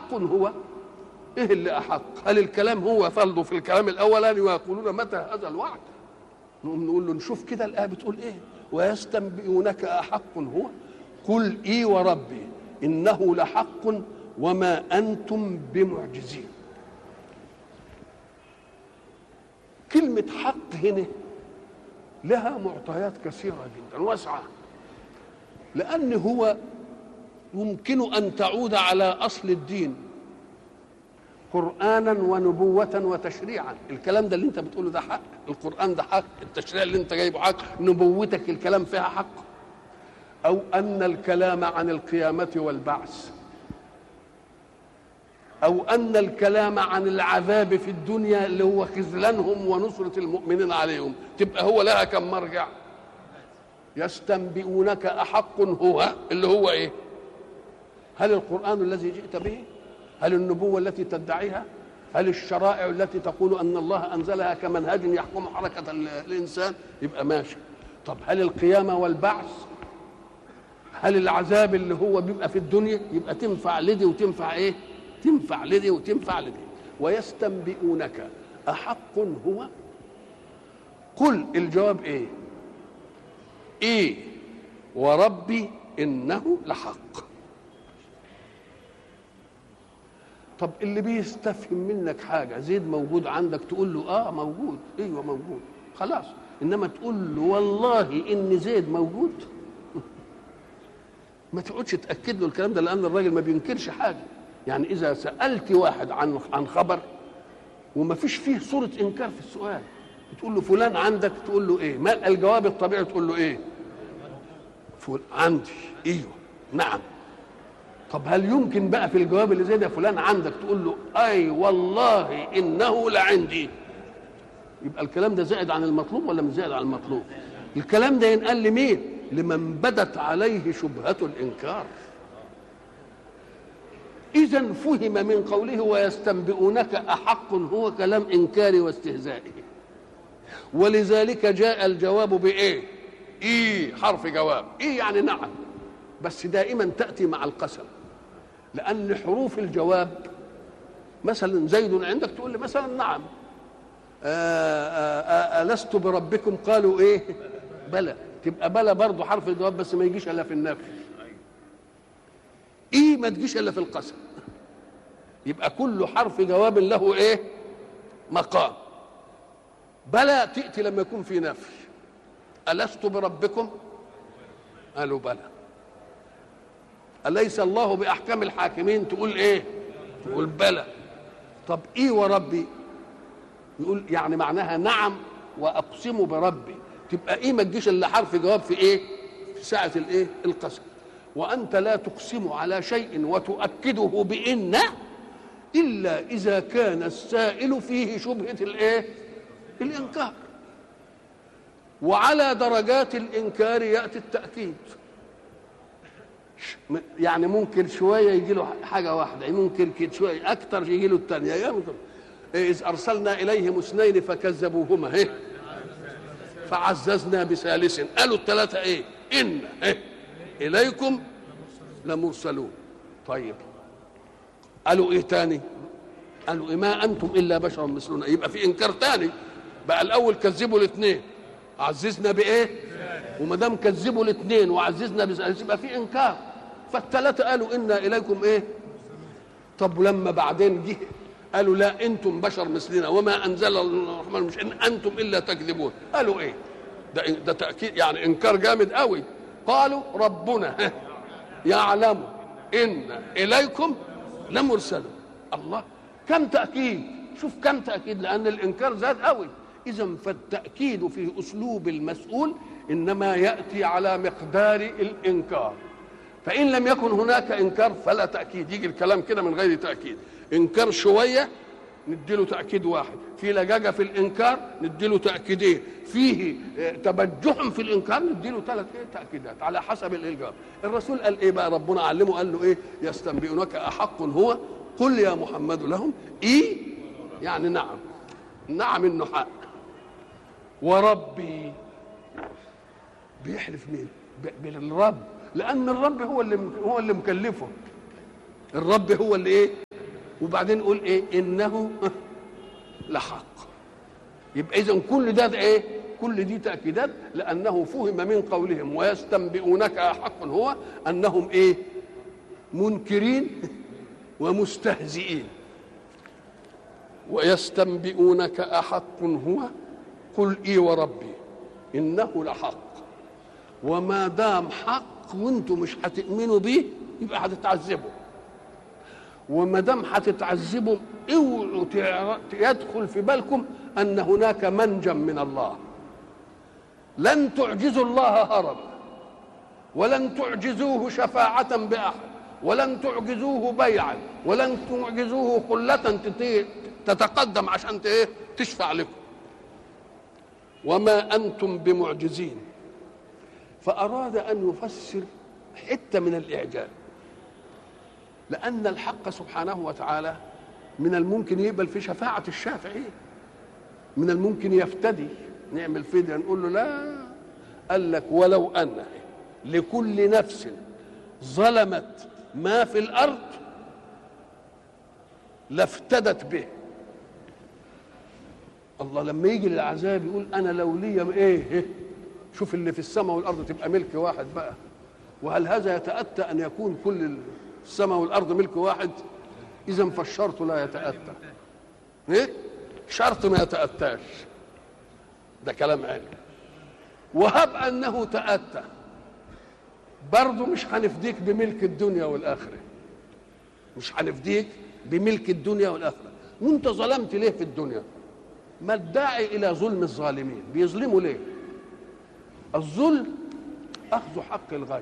أحق هو إيه اللي أحق هل الكلام هو فرض في الكلام الأولاني ويقولون متى هذا الوعد نقوم نقول له نشوف كده الآية بتقول إيه ويستنبئونك أحق هو قل إي وربي إنه لحق وما أنتم بمعجزين كلمة حق هنا لها معطيات كثيرة جدا واسعة لأن هو يمكن أن تعود على أصل الدين قرآنا ونبوة وتشريعا الكلام ده اللي انت بتقوله ده حق القرآن ده حق التشريع اللي انت جايبه حق نبوتك الكلام فيها حق أو أن الكلام عن القيامة والبعث أو أن الكلام عن العذاب في الدنيا اللي هو خذلانهم ونصرة المؤمنين عليهم تبقى هو لها كم مرجع يستنبئونك أحق هو اللي هو إيه هل القرآن الذي جئت به هل النبوة التي تدعيها هل الشرائع التي تقول أن الله أنزلها كمنهج يحكم حركة الإنسان يبقى ماشي طب هل القيامة والبعث هل العذاب اللي هو بيبقى في الدنيا يبقى تنفع لدي وتنفع ايه تنفع لدي وتنفع لدي ويستنبئونك أحق هو قل الجواب ايه ايه وربي انه لحق طب اللي بيستفهم منك حاجة زيد موجود عندك تقول له اه موجود ايوه موجود خلاص انما تقول له والله ان زيد موجود ما تقعدش تاكد له الكلام ده لان الراجل ما بينكرش حاجه يعني اذا سالت واحد عن عن خبر وما فيش فيه صوره انكار في السؤال تقول له فلان عندك تقول له ايه ما الجواب الطبيعي تقول له ايه فل... عندي ايوه نعم طب هل يمكن بقى في الجواب اللي زي ده فلان عندك تقول له اي والله انه لعندي يبقى الكلام ده زائد عن المطلوب ولا مش زائد عن المطلوب الكلام ده ينقال لمين لمن بدت عليه شبهة الإنكار إذا فهم من قوله ويستنبئونك أحق هو كلام إنكاري واستهزائي ولذلك جاء الجواب بإيه إيه حرف جواب إيه يعني نعم بس دائما تأتي مع القسم لأن حروف الجواب مثلا زيد عندك تقول لي مثلا نعم ألست بربكم قالوا إيه بلى تبقى بلى برضه حرف الجواب بس ما يجيش الا في النفي ايه ما تجيش الا في القسم يبقى كل حرف جواب له ايه مقام بلى تاتي لما يكون في نفي الست بربكم قالوا بلى اليس الله باحكم الحاكمين تقول ايه تقول بلى طب ايه وربي يقول يعني معناها نعم واقسم بربي تبقى ايه ما تجيش الا حرف جواب في ايه في ساعه الايه القسم وانت لا تقسم على شيء وتؤكده بان الا اذا كان السائل فيه شبهه الايه الانكار وعلى درجات الانكار ياتي التاكيد يعني ممكن شويه يجي له حاجه واحده ممكن كده شويه اكتر يجي له الثانيه اذ ارسلنا اليهم اثنين فكذبوهما ايه فعززنا بثالث قالوا الثلاثة ايه إن إيه؟ إليكم لمرسلون طيب قالوا ايه تاني قالوا إيه ما أنتم إلا بشر مثلنا يبقى في إنكار تاني بقى الأول كذبوا الاثنين عززنا بإيه وما دام كذبوا الاثنين وعززنا بثالث يبقى في إنكار فالثلاثة قالوا إنا إليكم إيه طب لما بعدين جه قالوا لا انتم بشر مثلنا وما انزل الرحمن مش ان انتم الا تكذبون قالوا ايه ده ده تاكيد يعني انكار جامد قوي قالوا ربنا يعلم ان اليكم لمرسلون الله كم تاكيد شوف كم تاكيد لان الانكار زاد قوي اذا فالتاكيد في اسلوب المسؤول انما ياتي على مقدار الانكار فان لم يكن هناك انكار فلا تاكيد يجي الكلام كده من غير تاكيد انكار شويه نديله تاكيد واحد في لجاجه في الانكار نديله تاكيدين فيه تبجح في الانكار نديله ثلاث ايه تاكيدات على حسب الاجابه الرسول قال ايه بقى ربنا علمه قال له ايه يستنبئونك احق هو قل يا محمد لهم ايه يعني نعم نعم انه حق وربي بيحلف مين بالرب لان الرب هو اللي هو اللي مكلفه الرب هو اللي ايه وبعدين يقول ايه انه لحق يبقى اذا كل ده ايه كل دي تاكيدات لانه فهم من قولهم ويستنبئونك احق هو انهم ايه منكرين ومستهزئين ويستنبئونك احق هو قل اي وربي انه لحق وما دام حق وانتم مش هتؤمنوا بيه يبقى هتتعذبوا وما دام هتتعذبوا اوعوا يدخل في بالكم ان هناك منجا من الله لن تعجزوا الله هربا ولن تعجزوه شفاعة بأحد ولن تعجزوه بيعا ولن تعجزوه خلة تتقدم عشان ايه تشفع لكم وما أنتم بمعجزين فأراد أن يفسر حتة من الإعجاب لأن الحق سبحانه وتعالى من الممكن يقبل في شفاعة الشافعين من الممكن يفتدي نعمل فدية نقول له لا قال لك ولو أن لكل نفس ظلمت ما في الأرض لافتدت به الله لما يجي للعذاب يقول أنا لو لي إيه شوف اللي في السماء والأرض تبقى ملك واحد بقى وهل هذا يتأتى أن يكون كل السماء والأرض ملك واحد إذا فالشرط لا يتأتى إيه؟ شرط ما يتأتاش ده كلام علم وهب أنه تأتى برضه مش هنفديك بملك الدنيا والآخرة مش هنفديك بملك الدنيا والآخرة وانت ظلمت ليه في الدنيا ما الداعي إلى ظلم الظالمين بيظلموا ليه الظلم أخذ حق الغير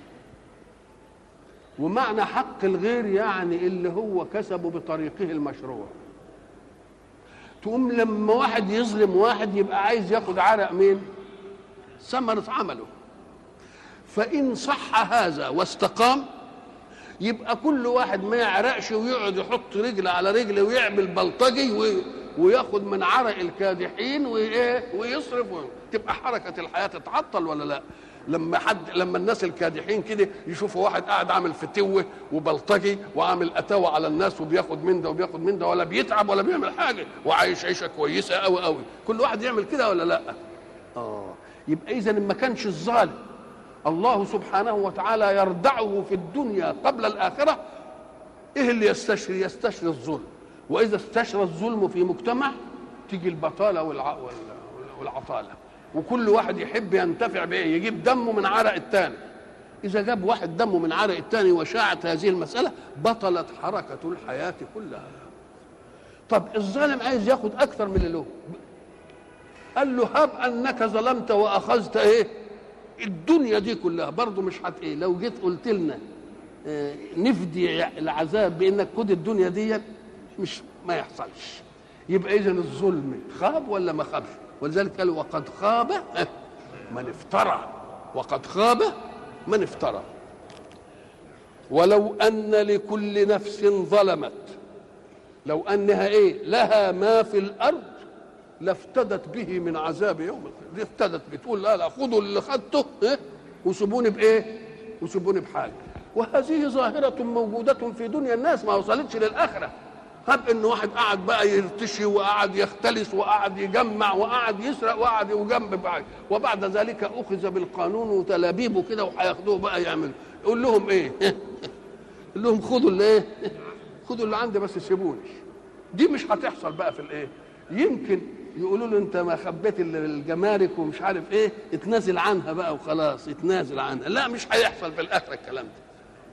ومعنى حق الغير يعني اللي هو كسبه بطريقه المشروع تقوم لما واحد يظلم واحد يبقى عايز ياخد عرق مين ثمرة عمله فإن صح هذا واستقام يبقى كل واحد ما يعرقش ويقعد يحط رجل على رجل ويعمل بلطجي وياخد من عرق الكادحين وايه ويصرف تبقى حركه الحياه تتعطل ولا لا لما حد لما الناس الكادحين كده يشوفوا واحد قاعد عامل فتوه وبلطجي وعامل اتاوه على الناس وبياخد من ده وبياخد من ده ولا بيتعب ولا بيعمل حاجه وعايش عيشه كويسه قوي قوي كل واحد يعمل كده ولا لا اه يبقى اذا ما كانش الظالم الله سبحانه وتعالى يردعه في الدنيا قبل الاخره ايه اللي يستشري يستشري الظلم واذا استشرى الظلم في مجتمع تيجي البطاله والع... والعطاله وكل واحد يحب ينتفع بايه يجيب دمه من عرق الثاني اذا جاب واحد دمه من عرق الثاني وشاعت هذه المساله بطلت حركه الحياه كلها طب الظالم عايز ياخد اكثر من اللي له قال له هب انك ظلمت واخذت ايه الدنيا دي كلها برضه مش هت ايه لو جيت قلت لنا اه نفدي العذاب بانك خد الدنيا دي مش ما يحصلش يبقى اذا الظلم خاب ولا ما خابش ولذلك قال وقد خاب من افترى وقد خاب من افترى ولو ان لكل نفس ظلمت لو انها ايه لها ما في الارض لافتدت به من عذاب يوم القيامه دي افتدت بتقول لا لا خذوا اللي خدته إيه؟ وسيبوني بايه وسيبوني بحال وهذه ظاهرة موجودة في دنيا الناس ما وصلتش للآخرة هب ان واحد قعد بقى يرتشي وقعد يختلس وقعد يجمع وقعد يسرق وقعد يجنب بعض وبعد ذلك اخذ بالقانون وتلابيبه كده وهياخدوه بقى يعمل يقول لهم ايه؟ يقول لهم خدوا اللي ايه؟ خدوا اللي عندي بس سيبوني دي مش هتحصل بقى في الايه؟ يمكن يقولوا له انت ما خبيت الجمارك ومش عارف ايه اتنازل عنها بقى وخلاص اتنازل عنها لا مش هيحصل في الاخره الكلام ده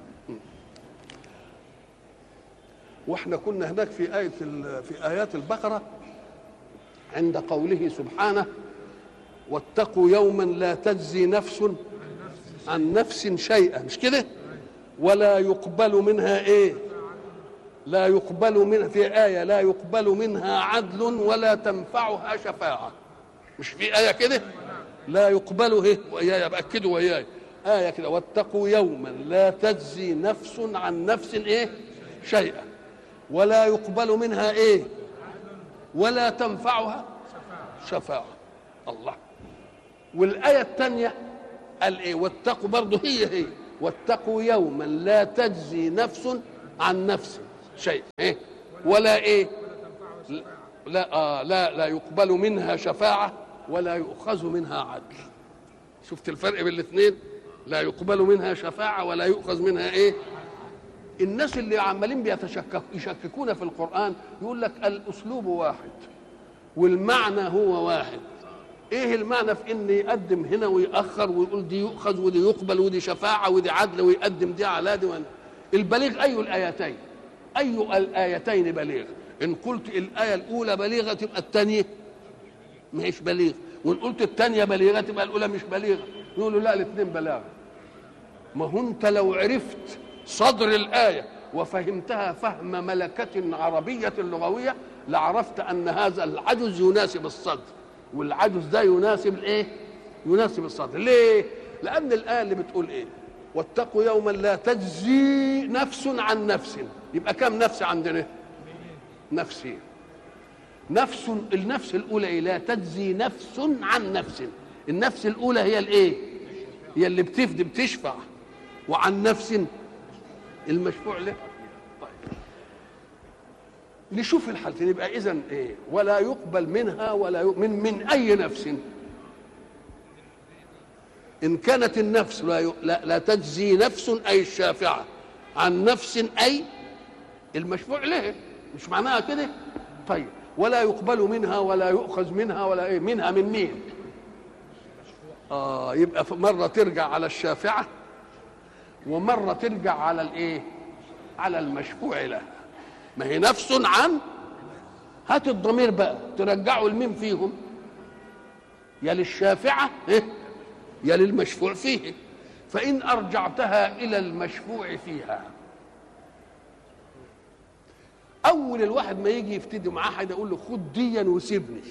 واحنا كنا هناك في آية في آيات البقرة عند قوله سبحانه واتقوا يوما لا تجزي نفس عن نفس شيئا مش كده ولا يقبل منها ايه لا يقبل منها في آية لا يقبل منها عدل ولا تنفعها شفاعة مش في آية كده لا يقبل ايه وياي بأكدوا وياي آية كده واتقوا يوما لا تجزي نفس عن نفس ايه شيئا ولا يقبل منها ايه ولا تنفعها شفاعة الله والآية الثانية قال ايه واتقوا برضه هي هي واتقوا يوما لا تجزي نفس عن نفس شيء ايه ولا ايه لا آه لا لا يقبل منها شفاعه ولا يؤخذ منها عدل شفت الفرق بين الاثنين لا يقبل منها شفاعه ولا يؤخذ منها ايه الناس اللي عمالين بيتشكك يشككون في القران يقول لك الاسلوب واحد والمعنى هو واحد ايه المعنى في ان يقدم هنا ويأخر ويقول دي يؤخذ ودي يقبل ودي شفاعة ودي عدل ويقدم دي على دي وان. البليغ اي الايتين اي الايتين بليغ ان قلت الايه الاولى بليغه تبقى الثانيه مش بليغ وان قلت الثانيه بليغه تبقى الاولى مش بليغه يقولوا لا الاثنين بلاغه ما هو انت لو عرفت صدر الايه وفهمتها فهم ملكه عربيه لغويه لعرفت ان هذا العجز يناسب الصدر والعجز ده يناسب الايه يناسب الصدر ليه لان الايه اللي بتقول ايه واتقوا يوما لا تجزي نفس عن نفس يبقى كم نفس عندنا نفسين نفس النفس الاولى إيه؟ لا تجزي نفس عن نفس النفس الاولى هي الايه هي اللي بتفدي بتشفع وعن نفس المشفوع له طيب نشوف الحالتين يبقى اذا ايه ولا يقبل منها ولا يقبل من من اي نفس ان كانت النفس لا, ي... لا, لا تجزي نفس اي الشافعه عن نفس اي المشفوع له مش معناها كده طيب ولا يقبل منها ولا يؤخذ منها ولا ايه منها من مين اه يبقى مره ترجع على الشافعه ومره ترجع على الايه على المشفوع له ما هي نفس عن هات الضمير بقى ترجعوا لمين فيهم يا للشافعة إيه؟ يا للمشفوع فيه فإن أرجعتها إلى المشفوع فيها أول الواحد ما يجي يفتدي معاه حد يقول له خد ديا وسيبني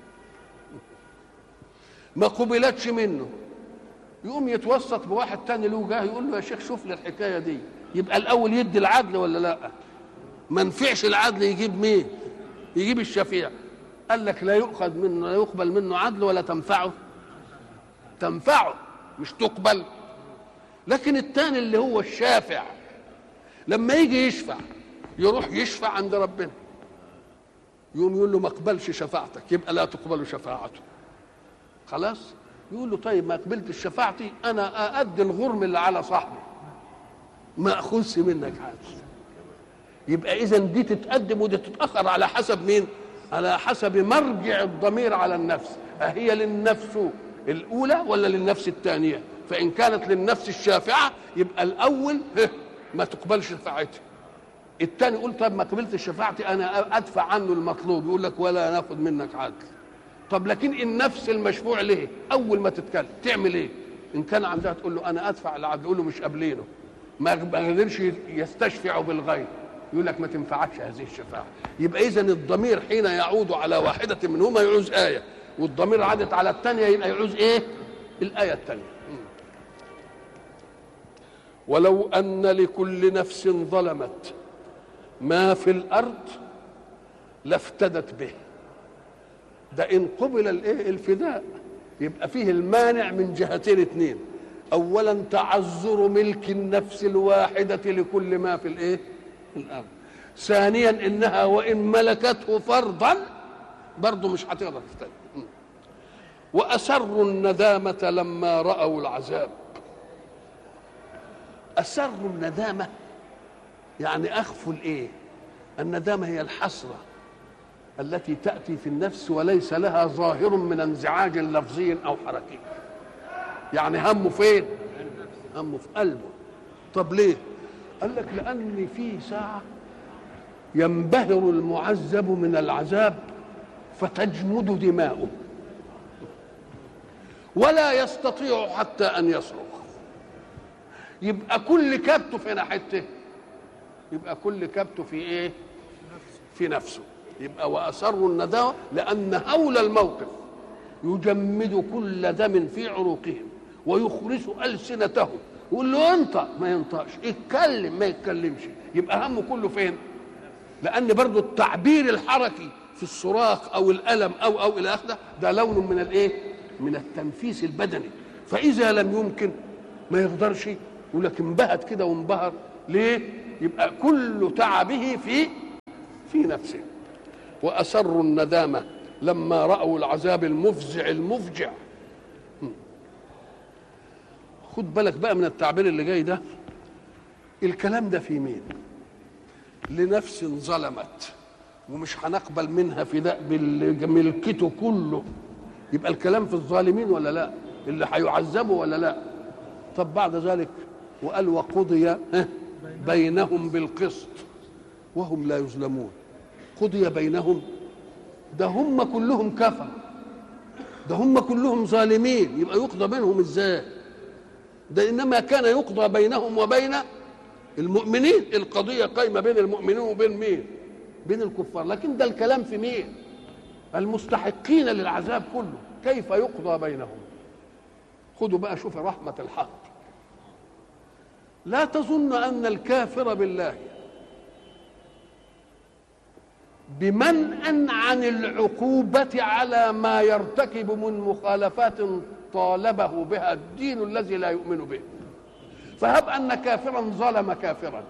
ما قبلتش منه يقوم يتوسط بواحد تاني له جاه يقول له يا شيخ شوف لي الحكايه دي يبقى الاول يدي العدل ولا لا ما نفعش العدل يجيب مين يجيب الشفيع قال لك لا يؤخذ منه لا يقبل منه عدل ولا تنفعه تنفعه مش تقبل لكن الثاني اللي هو الشافع لما يجي يشفع يروح يشفع عند ربنا يقوم يقول له ما اقبلش شفاعتك يبقى لا تقبل شفاعته خلاص يقول له طيب ما قبلتش شفاعتي انا اادي الغرم اللي على صاحبي ما اخذش منك حاجه يبقى اذا دي تتقدم ودي تتاخر على حسب مين على حسب مرجع الضمير على النفس أهي للنفس الأولى ولا للنفس الثانية فإن كانت للنفس الشافعة يبقى الأول ما تقبلش شفاعتي الثاني يقول طب ما قبلت شفاعتي أنا أدفع عنه المطلوب يقول لك ولا ناخد منك عدل طب لكن النفس المشفوع ليه أول ما تتكلم تعمل إيه إن كان عندها تقول له أنا أدفع العدل يقول له مش قابلينه ما قدرش يستشفع بالغير يقول لك ما تنفعكش هذه الشفاعة يبقى إذا الضمير حين يعود على واحدة منهما يعوز آية والضمير عادت على الثانية يبقى يعوز إيه الآية الثانية ولو أن لكل نفس ظلمت ما في الأرض لافتدت به ده إن قبل الإيه الفداء يبقى فيه المانع من جهتين اثنين أولا تعذر ملك النفس الواحدة لكل ما في الإيه الارض ثانيا انها وان ملكته فرضا برضه مش هتقدر تفتدي واسروا الندامه لما راوا العذاب اسروا الندامه يعني اخفوا الايه الندامه هي الحسره التي تاتي في النفس وليس لها ظاهر من انزعاج لفظي او حركي يعني همه فين همه في قلبه طب ليه قال لك لأن في ساعة ينبهر المعذب من العذاب فتجمد دماؤه ولا يستطيع حتى أن يصرخ يبقى كل كبته في ناحيته يبقى كل كبته في ايه في نفسه يبقى وأسروا النداوة لأن هول الموقف يجمد كل دم في عروقهم ويخرس ألسنتهم يقول له انطق ما ينطقش اتكلم ما يتكلمش يبقى همه كله فين لان برضو التعبير الحركي في الصراخ او الالم او او الى اخره ده لون من الايه من التنفيس البدني فاذا لم يمكن ما يقدرش يقول لك انبهت كده وانبهر ليه يبقى كل تعبه في في نفسه وأسروا الندامة لما رأوا العذاب المفزع المفجع خد بالك بقى من التعبير اللي جاي ده الكلام ده في مين لنفس ظلمت ومش هنقبل منها فداء بملكته كله يبقى الكلام في الظالمين ولا لا اللي هيعذبوا ولا لا طب بعد ذلك وقال وقضي بينهم بالقسط وهم لا يظلمون قضي بينهم ده هم كلهم كفر ده هم كلهم ظالمين يبقى يقضى بينهم ازاي ده انما كان يقضى بينهم وبين المؤمنين القضيه قايمه بين المؤمنين وبين مين بين الكفار لكن ده الكلام في مين المستحقين للعذاب كله كيف يقضى بينهم خدوا بقى شوف رحمه الحق لا تظن ان الكافر بالله بمنأ عن العقوبة على ما يرتكب من مخالفات طالبه بها الدين الذي لا يؤمن به فهب أن كافرا ظلم كافرا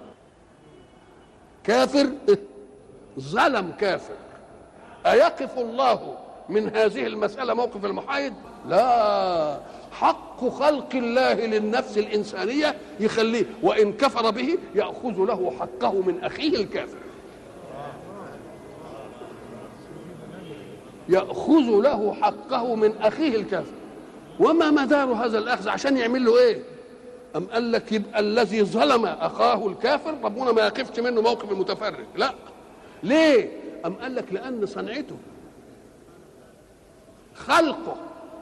كافر ظلم كافر أيقف الله من هذه المسألة موقف المحايد لا حق خلق الله للنفس الإنسانية يخليه وإن كفر به يأخذ له حقه من أخيه الكافر يأخذ له حقه من أخيه الكافر وما مدار هذا الأخذ عشان يعمل له إيه أم قال لك يبقى الذي ظلم أخاه الكافر ربنا ما يقفش منه موقف المتفرج لا ليه أم قال لك لأن صنعته خلقه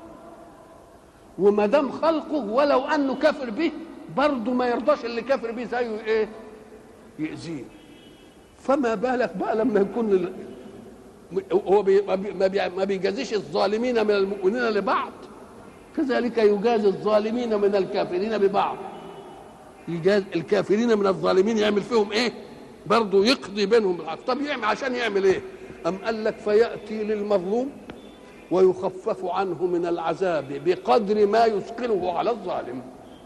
وما دام خلقه ولو انه كافر به برضه ما يرضاش اللي كافر به زيه ايه يأذيه فما بالك بقى لما يكون هو بي ما بيجازيش الظالمين من المؤمنين لبعض كذلك يجازي الظالمين من الكافرين ببعض يجاز الكافرين من الظالمين يعمل فيهم ايه برضه يقضي بينهم بالعدل طب يعمل عشان يعمل ايه ام قال لك فياتي للمظلوم ويخفف عنه من العذاب بقدر ما يثقله على الظالم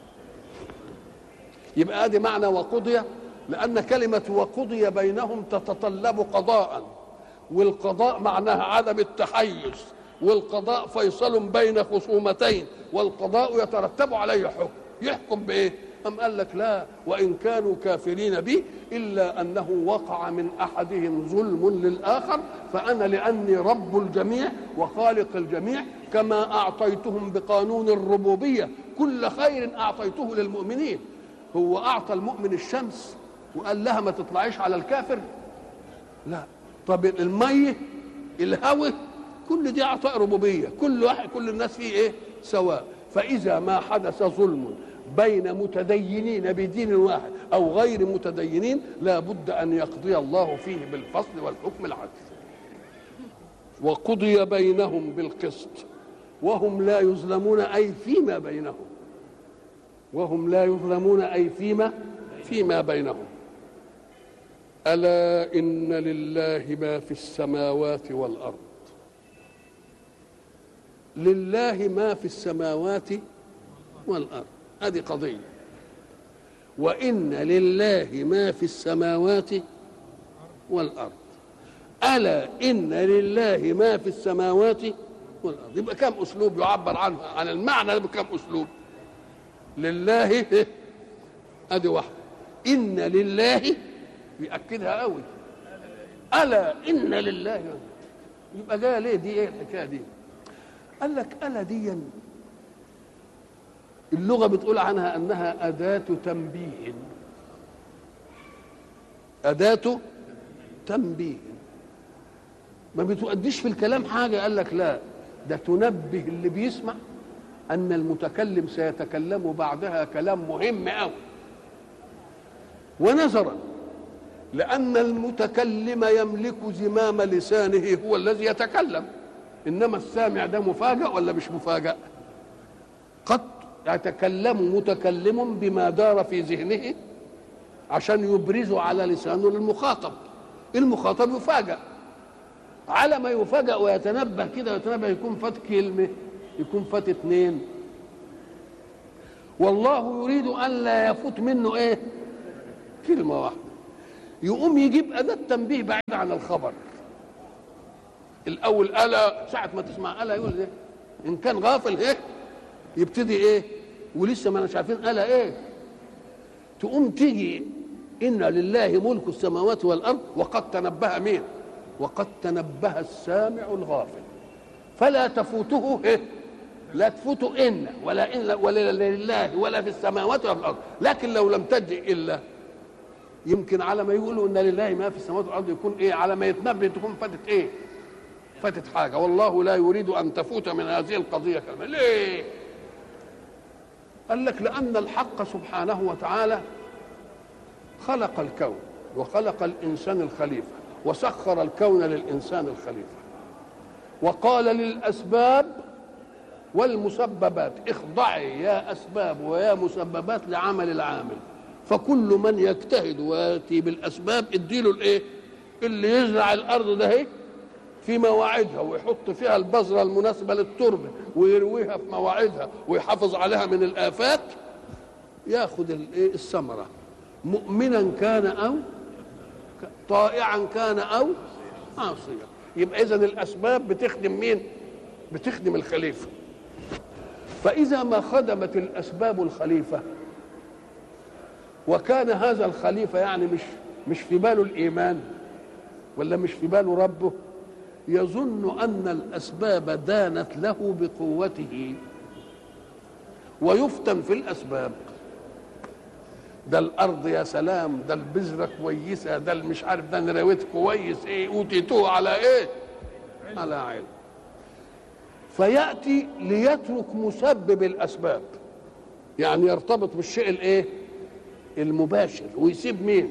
يبقى ادي معنى وقضي لان كلمه وقضي بينهم تتطلب قضاء والقضاء معناها عدم التحيز والقضاء فيصل بين خصومتين والقضاء يترتب عليه حكم يحكم بايه أم قال لك لا وإن كانوا كافرين بي إلا أنه وقع من أحدهم ظلم للآخر فأنا لأني رب الجميع وخالق الجميع كما أعطيتهم بقانون الربوبية كل خير أعطيته للمؤمنين هو أعطى المؤمن الشمس وقال لها ما تطلعيش على الكافر لا طب المية الهوى كل دي عطاء ربوبية كل واحد كل الناس فيه إيه سواء فإذا ما حدث ظلم بين متدينين بدين واحد او غير متدينين لا بد ان يقضي الله فيه بالفصل والحكم العدل وقضي بينهم بالقسط وهم لا يظلمون اي فيما بينهم وهم لا يظلمون اي فيما فيما بينهم الا ان لله ما في السماوات والارض لله ما في السماوات والارض هذه قضية وإن لله ما في السماوات والأرض ألا إن لله ما في السماوات والأرض يبقى كم أسلوب يعبر عنه عن المعنى بكم أسلوب لله أدي واحدة إن لله بيأكدها قوي ألا إن لله يبقى جايه ليه دي إيه الحكاية دي قال لك ألا دي اللغة بتقول عنها أنها أداة تنبيه أداة تنبيه ما بتؤديش في الكلام حاجة قال لك لا ده تنبه اللي بيسمع أن المتكلم سيتكلم بعدها كلام مهم أوي ونظرا لأن المتكلم يملك زمام لسانه هو الذي يتكلم إنما السامع ده مفاجأ ولا مش مفاجأ قد يتكلم متكلم بما دار في ذهنه عشان يبرزه على لسانه للمخاطب المخاطب يفاجأ على ما يفاجأ ويتنبه كده ويتنبه يكون فات كلمة يكون فات اتنين والله يريد أن لا يفوت منه ايه كلمة واحدة يقوم يجيب اداه تنبيه بعيد عن الخبر الاول الا ساعه ما تسمع الا يقول ايه ان كان غافل ايه يبتدي ايه ولسه ما مش عارفين الا ايه تقوم تيجي ان لله ملك السماوات والارض وقد تنبه مين وقد تنبه السامع الغافل فلا تفوته إيه؟ لا تفوته ان ولا ان ولا لله ولا في السماوات ولا في الارض لكن لو لم تجئ الا يمكن على ما يقولوا ان لله ما في السماوات والارض يكون ايه على ما يتنبه تكون فاتت ايه فاتت حاجه والله لا يريد ان تفوت من هذه القضيه كلمه ليه قال لك لان الحق سبحانه وتعالى خلق الكون وخلق الانسان الخليفه وسخر الكون للانسان الخليفه وقال للاسباب والمسببات اخضعي يا اسباب ويا مسببات لعمل العامل فكل من يجتهد وياتي بالاسباب اديله الايه اللي يزرع الارض ده هيك في مواعيدها ويحط فيها البذرة المناسبة للتربة ويرويها في مواعيدها ويحافظ عليها من الآفات ياخذ الايه الثمرة مؤمنا كان أو طائعا كان أو عاصيا يبقى إذا الأسباب بتخدم مين؟ بتخدم الخليفة فإذا ما خدمت الأسباب الخليفة وكان هذا الخليفة يعني مش مش في باله الإيمان ولا مش في باله ربه يظن ان الاسباب دانت له بقوته ويفتن في الاسباب ده الارض يا سلام ده البذره كويسه ده مش عارف ده نراويت كويس ايه اوتيتوه على ايه على علم فياتي ليترك مسبب الاسباب يعني يرتبط بالشيء الايه المباشر ويسيب مين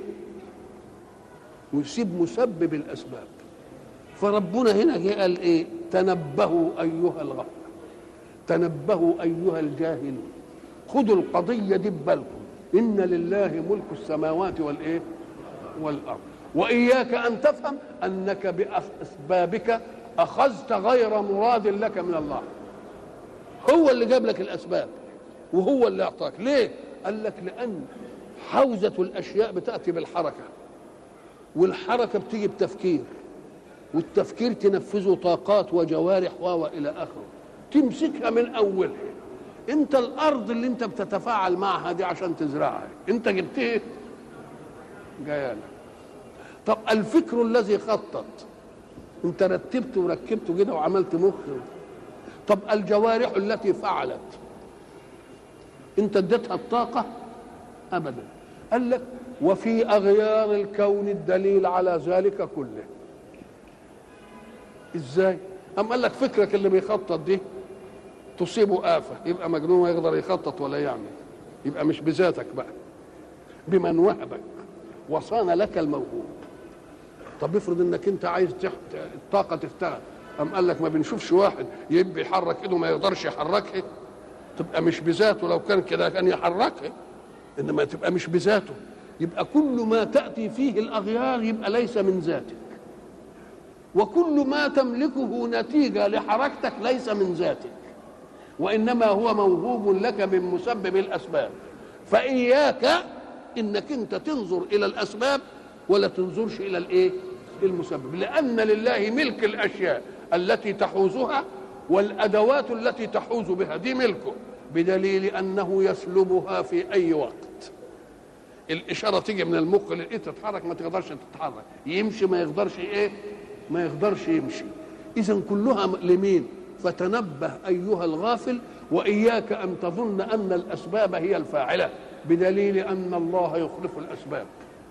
ويسيب مسبب الاسباب فربنا هنا جه قال ايه تنبهوا ايها الغفله تنبهوا ايها الجاهلون خذوا القضيه دي ببالكم ان لله ملك السماوات والايه والارض واياك ان تفهم انك باسبابك اخذت غير مراد لك من الله هو اللي جاب لك الاسباب وهو اللي اعطاك ليه قال لك لان حوزه الاشياء بتاتي بالحركه والحركه بتيجي بتفكير والتفكير تنفذه طاقات وجوارح و الى اخره تمسكها من اولها انت الارض اللي انت بتتفاعل معها دي عشان تزرعها انت جبتها جايه طب الفكر الذي خطط انت رتبت وركبته كده وعملت مخ طب الجوارح التي فعلت انت اديتها الطاقه ابدا قال لك وفي اغيار الكون الدليل على ذلك كله ازاي أم قال لك فكرك اللي بيخطط دي تصيبه آفة يبقى مجنون ويقدر يخطط ولا يعمل يبقى مش بذاتك بقى بمن وهبك وصان لك الموهوب طب افرض انك انت عايز تحت الطاقة تشتغل أم قال لك ما بنشوفش واحد يبقى يحرك ايده ما يقدرش يحركها تبقى مش بذاته لو كان كده كان يحركها انما تبقى مش بذاته يبقى كل ما تأتي فيه الأغيار يبقى ليس من ذاتك وكل ما تملكه نتيجة لحركتك ليس من ذاتك وإنما هو موهوب لك من مسبب الأسباب فإياك إنك أنت تنظر إلى الأسباب ولا تنظرش إلى الإيه المسبب لأن لله ملك الأشياء التي تحوزها والأدوات التي تحوز بها دي ملكه بدليل أنه يسلبها في أي وقت الإشارة تيجي من المخ للإيد تتحرك ما تقدرش تتحرك يمشي ما يقدرش إيه ما يقدرش يمشي اذا كلها لمين فتنبه ايها الغافل واياك ان تظن ان الاسباب هي الفاعله بدليل ان الله يخلف الاسباب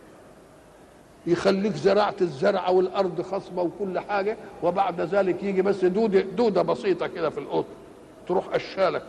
يخليك زرعت الزرع والارض خصبه وكل حاجه وبعد ذلك يجي بس دوده دوده بسيطه كده في القطن تروح اشالك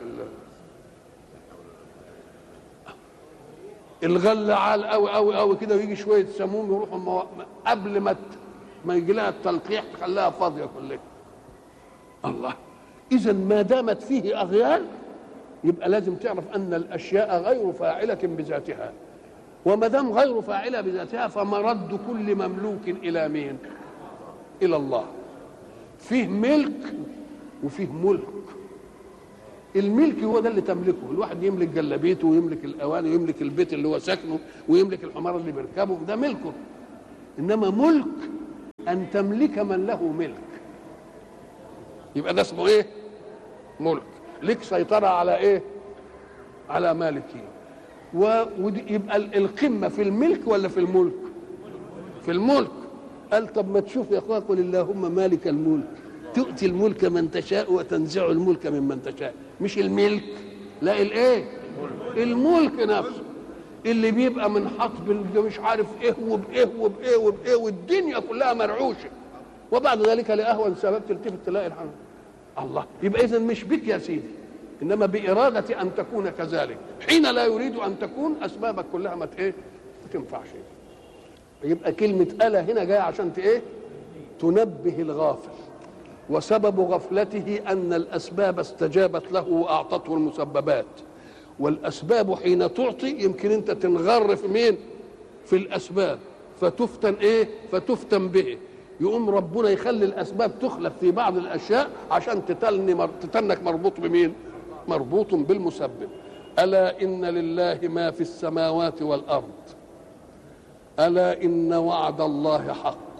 الغله عال قوي قوي قوي كده ويجي شويه سموم يروحوا قبل ما ما يجي لها التلقيح تخليها فاضيه كلها الله اذا ما دامت فيه اغيار يبقى لازم تعرف ان الاشياء غير فاعله بذاتها وما دام غير فاعله بذاتها فمرد كل مملوك الى مين الى الله فيه ملك وفيه ملك الملك هو ده اللي تملكه الواحد يملك جلابيته ويملك الاواني ويملك البيت اللي هو ساكنه ويملك الحمار اللي بيركبه ده ملكه انما ملك ان تملك من له ملك يبقى ده اسمه ايه ملك لك سيطره على ايه على مالكين ويبقى القمه في الملك ولا في الملك في الملك قال طب ما تشوف يا اخويا قل اللهم مالك الملك تؤتي الملك من تشاء وتنزع الملك ممن تشاء مش الملك لا الايه الملك نفسه اللي بيبقى من حطب مش عارف ايه وبايه وبايه وبايه والدنيا كلها مرعوشه وبعد ذلك لاهون سبب تلتفت تلاقي الحمد الله يبقى اذا مش بك يا سيدي انما باراده ان تكون كذلك حين لا يريد ان تكون اسبابك كلها ما ايه ما تنفعش يبقى كلمه الا هنا جايه عشان ايه تنبه الغافل وسبب غفلته ان الاسباب استجابت له واعطته المسببات والاسباب حين تعطي يمكن انت تنغر في مين في الاسباب فتفتن ايه فتفتن به يقوم ربنا يخلي الاسباب تخلف في بعض الاشياء عشان تتلني مر... تتنك مربوط بمين مربوط بالمسبب الا ان لله ما في السماوات والارض الا ان وعد الله حق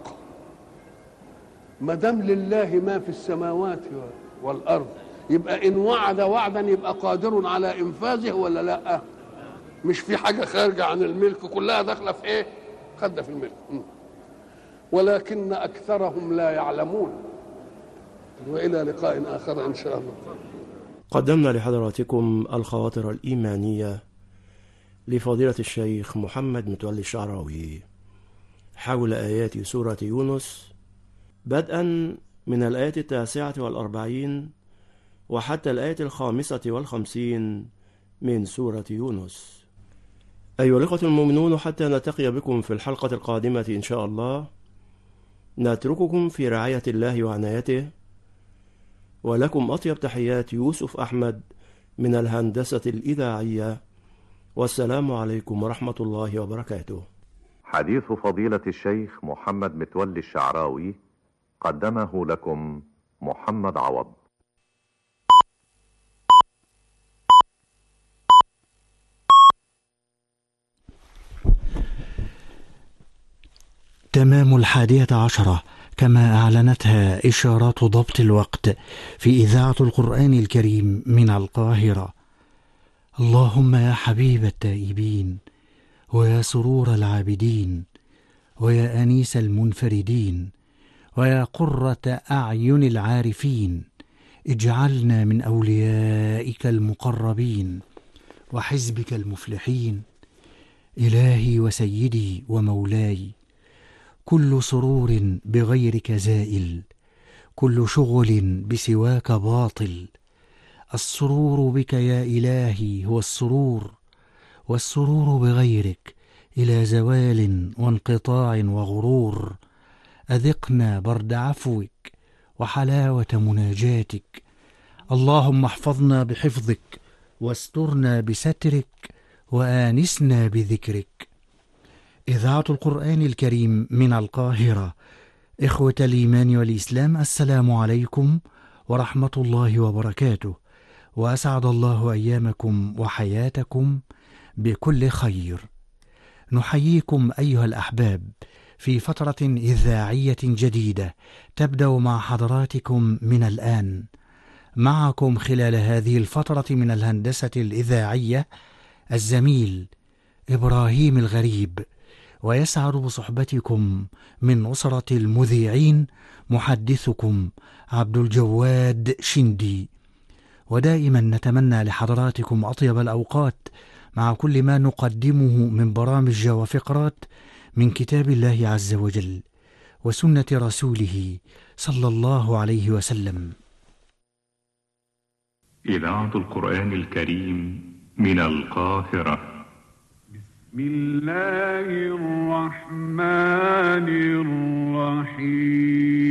ما دام لله ما في السماوات والارض يبقى ان وعد وعدا يبقى قادر على انفاذه ولا لا مش في حاجه خارجه عن الملك كلها داخله في ايه خد في الملك ولكن اكثرهم لا يعلمون والى لقاء اخر ان شاء الله قدمنا لحضراتكم الخواطر الايمانيه لفضيله الشيخ محمد متولي الشعراوي حول ايات سوره يونس بدءا من الايه التاسعه والاربعين وحتى الآية الخامسة والخمسين من سورة يونس أيها الإخوة المؤمنون حتى نلتقي بكم في الحلقة القادمة إن شاء الله نترككم في رعاية الله وعنايته ولكم أطيب تحيات يوسف أحمد من الهندسة الإذاعية والسلام عليكم ورحمة الله وبركاته حديث فضيلة الشيخ محمد متولي الشعراوي قدمه لكم محمد عوض تمام الحادية عشرة كما أعلنتها إشارات ضبط الوقت في إذاعة القرآن الكريم من القاهرة اللهم يا حبيب التائبين ويا سرور العابدين ويا أنيس المنفردين ويا قرة أعين العارفين اجعلنا من أوليائك المقربين وحزبك المفلحين إلهي وسيدي ومولاي كل سرور بغيرك زائل كل شغل بسواك باطل السرور بك يا الهي هو السرور والسرور بغيرك الى زوال وانقطاع وغرور اذقنا برد عفوك وحلاوه مناجاتك اللهم احفظنا بحفظك واسترنا بسترك وانسنا بذكرك إذاعة القرآن الكريم من القاهرة إخوة الإيمان والإسلام السلام عليكم ورحمة الله وبركاته وأسعد الله أيامكم وحياتكم بكل خير نحييكم أيها الأحباب في فترة إذاعية جديدة تبدأ مع حضراتكم من الآن معكم خلال هذه الفترة من الهندسة الإذاعية الزميل إبراهيم الغريب ويسعد بصحبتكم من أسرة المذيعين محدثكم عبد الجواد شندي ودائما نتمنى لحضراتكم أطيب الأوقات مع كل ما نقدمه من برامج وفقرات من كتاب الله عز وجل وسنة رسوله صلى الله عليه وسلم إذاعة القرآن الكريم من القاهرة بسم الله الرحمن الرحيم